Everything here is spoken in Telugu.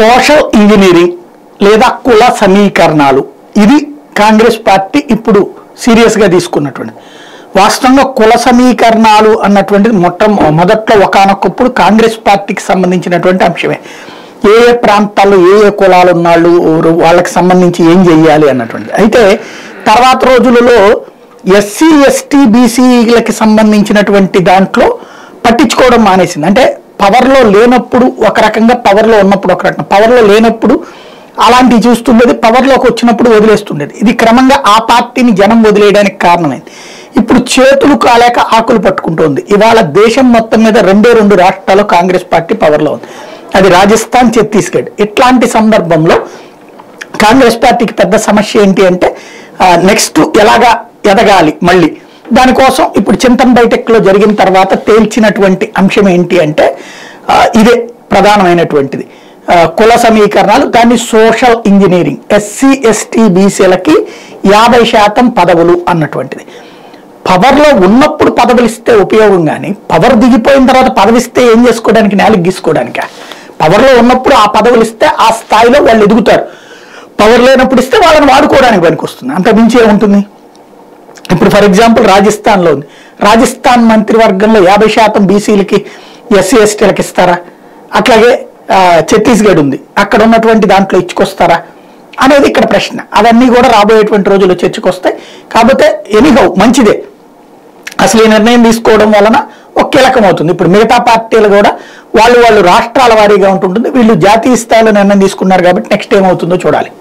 సోషల్ ఇంజనీరింగ్ లేదా కుల సమీకరణాలు ఇది కాంగ్రెస్ పార్టీ ఇప్పుడు సీరియస్గా తీసుకున్నటువంటి వాస్తవంగా కుల సమీకరణాలు అన్నటువంటిది మొట్ట మొదట్లో ఒకనొకప్పుడు కాంగ్రెస్ పార్టీకి సంబంధించినటువంటి అంశమే ఏ ఏ ప్రాంతాల్లో ఏ ఏ కులాలు ఉన్నాళ్ళు వాళ్ళకి సంబంధించి ఏం చెయ్యాలి అన్నటువంటిది అయితే తర్వాత రోజులలో ఎస్సీ ఎస్టీ బీసీలకి సంబంధించినటువంటి దాంట్లో పట్టించుకోవడం మానేసింది అంటే పవర్లో లేనప్పుడు ఒక రకంగా పవర్లో ఉన్నప్పుడు ఒక రకంగా పవర్లో లేనప్పుడు అలాంటివి చూస్తుండేది పవర్లోకి వచ్చినప్పుడు వదిలేస్తుండేది ఇది క్రమంగా ఆ పార్టీని జనం వదిలేయడానికి కారణమైంది ఇప్పుడు చేతులు కాలేక ఆకులు పట్టుకుంటోంది ఇవాళ దేశం మొత్తం మీద రెండే రెండు రాష్ట్రాల్లో కాంగ్రెస్ పార్టీ పవర్లో ఉంది అది రాజస్థాన్ ఛత్తీస్గఢ్ ఇట్లాంటి సందర్భంలో కాంగ్రెస్ పార్టీకి పెద్ద సమస్య ఏంటి అంటే నెక్స్ట్ ఎలాగా ఎదగాలి మళ్ళీ దానికోసం ఇప్పుడు చింతన్ బైటెక్లో జరిగిన తర్వాత తేల్చినటువంటి అంశం ఏంటి అంటే ఆ, ఇదే ప్రధానమైనటువంటిది ఆ, కుల సమీకరణాలు దాన్ని సోషల్ ఇంజనీరింగ్ ఎస్సీ ఎస్టీ బీసీలకి యాభై శాతం పదవులు అన్నటువంటిది పవర్లో ఉన్నప్పుడు పదవులు ఇస్తే ఉపయోగం కానీ పవర్ దిగిపోయిన తర్వాత పదవి ఇస్తే ఏం చేసుకోవడానికి నేలకు గీసుకోవడానికా పవర్లో ఉన్నప్పుడు ఆ పదవులు ఇస్తే ఆ స్థాయిలో వాళ్ళు ఎదుగుతారు పవర్ లేనప్పుడు ఇస్తే వాళ్ళని వాడుకోవడానికి పనికి వస్తుంది అంత మించి ఏముంటుంది ఇప్పుడు ఫర్ ఎగ్జాంపుల్ రాజస్థాన్లో ఉంది రాజస్థాన్ మంత్రివర్గంలో యాభై శాతం బీసీలకి ఎస్సీ ఎస్టీలకు ఇస్తారా అట్లాగే ఆ, ఛత్తీస్గఢ్ ఉంది అక్కడ ఉన్నటువంటి దాంట్లో ఇచ్చుకొస్తారా అనేది ఇక్కడ ప్రశ్న అవన్నీ కూడా రాబోయేటువంటి రోజుల్లో చర్చకొస్తాయి కాకపోతే ఎనీహౌ మంచిదే అసలు ఈ నిర్ణయం తీసుకోవడం వలన ఒక కీలకం అవుతుంది ఇప్పుడు మిగతా పార్టీలు కూడా వాళ్ళు వాళ్ళు రాష్ట్రాల వారీగా ఉంటుంటుంది వీళ్ళు జాతీయ స్థాయిలో నిర్ణయం తీసుకున్నారు కాబట్టి నెక్స్ట్ ఏమవుతుందో చూడాలి